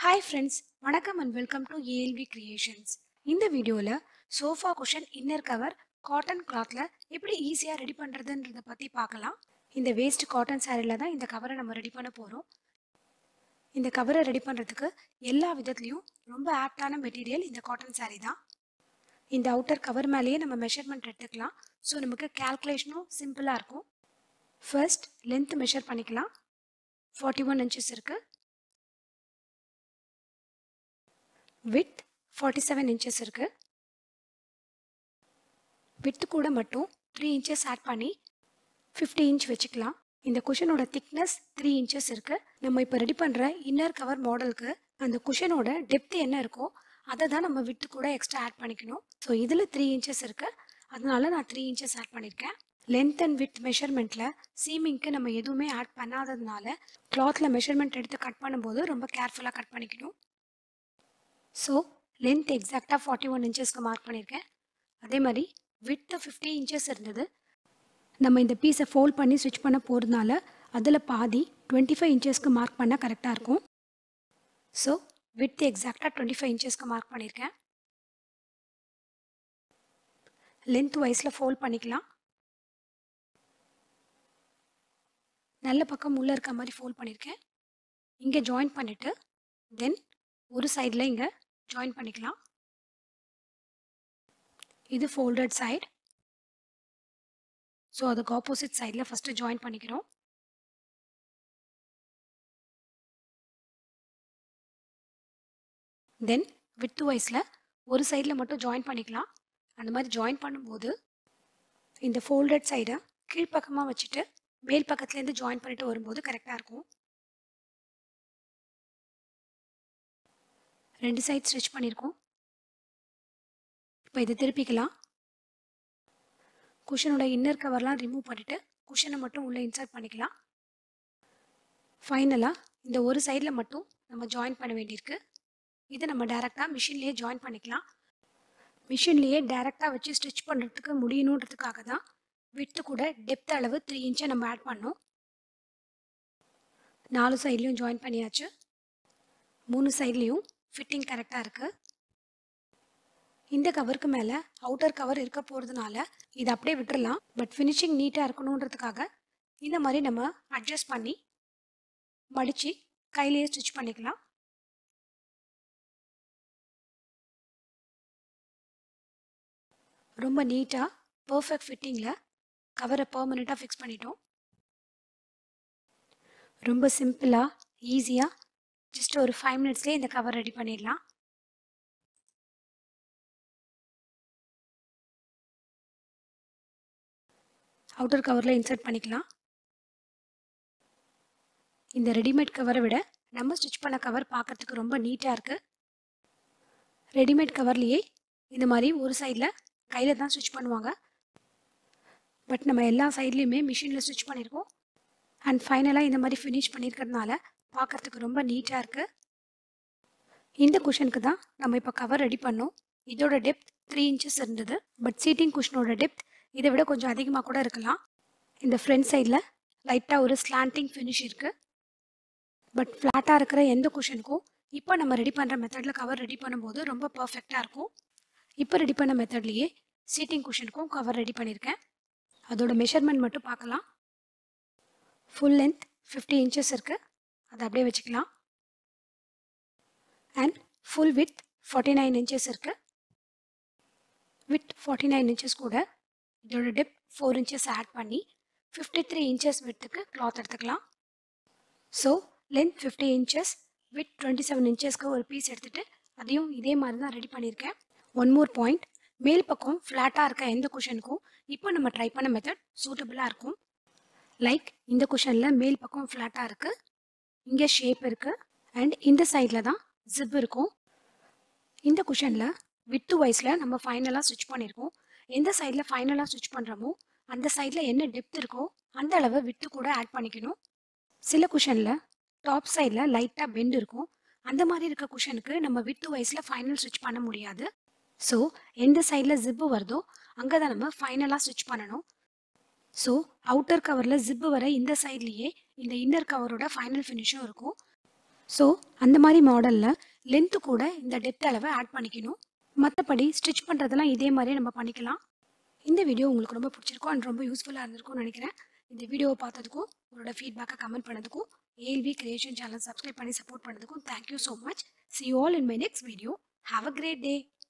hi friends வணக்கம் and welcome to ALV creations இந்த வீடியோவில் sofa cushion inner cover cotton கிளாத்தில் எப்படி ஈஸியாக ரெடி பண்ணுறதுன்றத பற்றி பார்க்கலாம் இந்த வேஸ்ட் காட்டன் சாரியில் தான் இந்த கவரை நம்ம ரெடி பண்ண போகிறோம் இந்த கவரை ரெடி பண்ணுறதுக்கு எல்லா விதத்துலேயும் ரொம்ப ஆப்டான மெட்டீரியல் இந்த காட்டன் saree தான் இந்த அவுட்டர் கவர் மேலேயே நம்ம மெஷர்மெண்ட் எடுத்துக்கலாம் ஸோ நமக்கு கேல்குலேஷனும் சிம்பிளாக இருக்கும் ஃபர்ஸ்ட் லென்த் மெஷர் பண்ணிக்கலாம் ஃபார்ட்டி ஒன் இன்ச்சஸ் இருக்குது வித் ஃபார்ட்டி செவன் இன்ச்சஸ் இருக்குது வித்து கூட மட்டும் த்ரீ இன்ச்சஸ் ஆட் பண்ணி ஃபிஃப்டி இன்ச் வச்சுக்கலாம் இந்த குஷனோட திக்னஸ் த்ரீ இன்ச்சஸ் இருக்குது நம்ம இப்போ ரெடி பண்ணுற இன்னர் கவர் மாடலுக்கு அந்த குஷனோட டெப்த் என்ன இருக்கோ அதை தான் நம்ம வித்து கூட எக்ஸ்ட்ரா ஆட் பண்ணிக்கணும் ஸோ இதில் த்ரீ இன்ச்சஸ் இருக்குது அதனால நான் த்ரீ இன்ச்சஸ் ஆட் பண்ணியிருக்கேன் லென்த் அண்ட் வித் மெஷர்மெண்ட்டில் சீமிங்க்கு நம்ம எதுவுமே ஆட் பண்ணாததுனால கிளாத்தில் மெஷர்மெண்ட் எடுத்து கட் பண்ணும்போது ரொம்ப கேர்ஃபுல்லாக கட் பண்ணிக்கணும் ஸோ லென்த் எக்ஸாக்டாக ஃபார்ட்டி ஒன் இன்ச்சஸ்க்கு மார்க் பண்ணியிருக்கேன் அதே மாதிரி வித்து ஃபிஃப்டி இன்ச்சஸ் இருந்தது நம்ம இந்த பீஸை ஃபோல்ட் பண்ணி ஸ்டிச் பண்ண போகிறதுனால அதில் பாதி டுவெண்ட்டி ஃபைவ் இன்ச்சஸ்க்கு மார்க் பண்ணால் கரெக்டாக இருக்கும் ஸோ வித் எக்ஸாக்டாக டுவெண்ட்டி ஃபைவ் இன்ச்சஸ்க்கு மார்க் பண்ணியிருக்கேன் லென்த் வைஸில் ஃபோல்ட் பண்ணிக்கலாம் நல்ல பக்கம் உள்ளே இருக்க மாதிரி ஃபோல்ட் பண்ணியிருக்கேன் இங்கே ஜாயின் பண்ணிவிட்டு தென் ஒரு சைடில் இங்கே ஜாயின் பண்ணிக்கலாம் இது ஃபோல்டட் சைடு ஸோ அதுக்கு ஆப்போசிட் சைடில் ஃபஸ்ட்டு ஜாயின் பண்ணிக்கிறோம் தென் வித்து வைஸில் ஒரு சைடில் மட்டும் ஜாயின் பண்ணிக்கலாம் அந்த மாதிரி ஜாயின் பண்ணும்போது இந்த ஃபோல்டட் சைடை கீழ்ப்பக்கமாக வச்சுட்டு மேல் பக்கத்துலேருந்து ஜாயின் பண்ணிட்டு வரும்போது கரெக்டாக இருக்கும் ரெண்டு சைட் ஸ்டிச் பண்ணியிருக்கோம் இப்போ இதை திருப்பிக்கலாம் குஷனோட இன்னர் கவர்லாம் ரிமூவ் பண்ணிவிட்டு குஷனை மட்டும் உள்ளே இன்சர்ட் பண்ணிக்கலாம் ஃபைனலாக இந்த ஒரு சைடில் மட்டும் நம்ம ஜாயின் பண்ண வேண்டியிருக்கு இதை நம்ம டேரெக்டாக மிஷின்லேயே ஜாயின் பண்ணிக்கலாம் மிஷின்லேயே டேரெக்டாக வச்சு ஸ்டிச் பண்ணுறதுக்கு முடியணுன்றதுக்காக தான் விட்டு கூட டெப்த் அளவு த்ரீ இன்ச்சை நம்ம ஆட் பண்ணோம் நாலு சைட்லேயும் ஜாயின் பண்ணியாச்சு மூணு சைட்லேயும் ஃபிட்டிங் கரெக்டாக இருக்குது இந்த கவருக்கு மேலே அவுட்டர் கவர் இருக்க போகிறதுனால இதை அப்படியே விட்டுறலாம் பட் ஃபினிஷிங் நீட்டாக இருக்கணுன்றதுக்காக இந்த மாதிரி நம்ம அட்ஜஸ்ட் பண்ணி மடித்து கையிலேயே ஸ்டிச் பண்ணிக்கலாம் ரொம்ப நீட்டாக பர்ஃபெக்ட் ஃபிட்டிங்கில் கவரை பர்மனெண்ட்டாக ஃபிக்ஸ் பண்ணிட்டோம் ரொம்ப சிம்பிளாக ஈஸியாக ஜஸ்ட் ஒரு ஃபைவ் மினிட்ஸ்லேயே இந்த கவர் ரெடி பண்ணிடலாம் அவுட்டர் கவரில் இன்சர்ட் பண்ணிக்கலாம் இந்த ரெடிமேட் கவரை விட நம்ம ஸ்டிச் பண்ண கவர் பார்க்கறதுக்கு ரொம்ப நீட்டாக இருக்குது ரெடிமேட் கவர்லேயே இந்த மாதிரி ஒரு சைடில் கையில் தான் ஸ்டிச் பண்ணுவாங்க பட் நம்ம எல்லா சைட்லேயுமே மிஷினில் ஸ்டிச் பண்ணியிருக்கோம் அண்ட் ஃபைனலாக இந்த மாதிரி ஃபினிஷ் பண்ணியிருக்கிறதுனால பார்க்குறதுக்கு ரொம்ப நீட்டாக இருக்குது இந்த குஷனுக்கு தான் நம்ம இப்போ கவர் ரெடி பண்ணோம் இதோட டெப்த் த்ரீ இன்ச்சஸ் இருந்தது பட் சீட்டிங் குஷனோட டெப்த் இதை விட கொஞ்சம் அதிகமாக கூட இருக்கலாம் இந்த ஃப்ரண்ட் சைடில் லைட்டாக ஒரு ஸ்லாண்டிங் ஃபினிஷ் இருக்குது பட் ஃப்ளாட்டாக இருக்கிற எந்த குஷனுக்கும் இப்போ நம்ம ரெடி பண்ணுற மெத்தடில் கவர் ரெடி பண்ணும்போது ரொம்ப பர்ஃபெக்டாக இருக்கும் இப்போ ரெடி பண்ண மெத்தட்லேயே சீட்டிங் குஷனுக்கும் கவர் ரெடி பண்ணியிருக்கேன் அதோட மெஷர்மெண்ட் மட்டும் பார்க்கலாம் ஃபுல் லென்த் ஃபிஃப்டி இன்ச்சஸ் இருக்குது அதை அப்படியே வச்சுக்கலாம் and full width forty nine inches இருக்குது வித் ஃபார்ட்டி நைன் இன்ச்சஸ் கூட இதோட டெப் ஃபோர் இன்ச்சஸ் ஆட் பண்ணி ஃபிஃப்டி த்ரீ இன்ச்சஸ் வித்துக்கு கிளாத் எடுத்துக்கலாம் so length fifty inches width twenty seven இன்ச்சஸ்க்கு ஒரு பீஸ் எடுத்துகிட்டு அதையும் இதே மாதிரி தான் ரெடி பண்ணியிருக்கேன் ஒன் மோர் பாயிண்ட் மேல் பக்கம் ஃப்ளாட்டாக இருக்க எந்த குஷனுக்கும் இப்போ நம்ம ட்ரை பண்ண மெத்தட் சூட்டபுளாக இருக்கும் லைக் இந்த குஷனில் மேல் பக்கம் ஃப்ளாட்டாக இருக்குது இங்கே ஷேப் இருக்குது அண்ட் இந்த சைடில் தான் ஜிப் இருக்கும் இந்த குஷனில் வித்து வைஸில் நம்ம ஃபைனலாக ஸ்டிச் பண்ணியிருக்கோம் எந்த சைடில் ஃபைனலாக ஸ்டிச் பண்ணுறோமோ அந்த சைடில் என்ன டெப்த் இருக்கோ அந்த அளவு வித்து கூட ஆட் பண்ணிக்கணும் சில குஷனில் டாப் சைடில் லைட்டாக பெண்ட் இருக்கும் அந்த மாதிரி இருக்க குஷனுக்கு நம்ம வித்து வைஸில் ஃபைனல் ஸ்டிச் பண்ண முடியாது ஸோ எந்த சைடில் ஜிப்பு வருதோ அங்கே தான் நம்ம ஃபைனலாக ஸ்டிச் பண்ணணும் ஸோ அவுட்டர் கவரில் ஜிப்பு வர இந்த சைட்லேயே இந்த இன்னர் கவரோட ஃபைனல் ஃபினிஷும் இருக்கும் ஸோ அந்த மாதிரி மாடலில் லென்த்து கூட இந்த டெப்த் அளவை ஆட் பண்ணிக்கணும் மற்றபடி ஸ்டிச் பண்ணுறதெல்லாம் இதே மாதிரியே நம்ம பண்ணிக்கலாம் இந்த வீடியோ உங்களுக்கு ரொம்ப பிடிச்சிருக்கும் அண்ட் ரொம்ப யூஸ்ஃபுல்லாக இருந்திருக்கும்னு நினைக்கிறேன் இந்த வீடியோவை பார்த்ததுக்கும் உங்களோட ஃபீட்பேக்கை கமெண்ட் பண்ணதுக்கும் ஏஎல்வி கிரியேஷன் சேனல் சப்ஸ்கிரைப் பண்ணி சப்போர்ட் பண்ணதுக்கும் thank you so much see all in my next video have a great day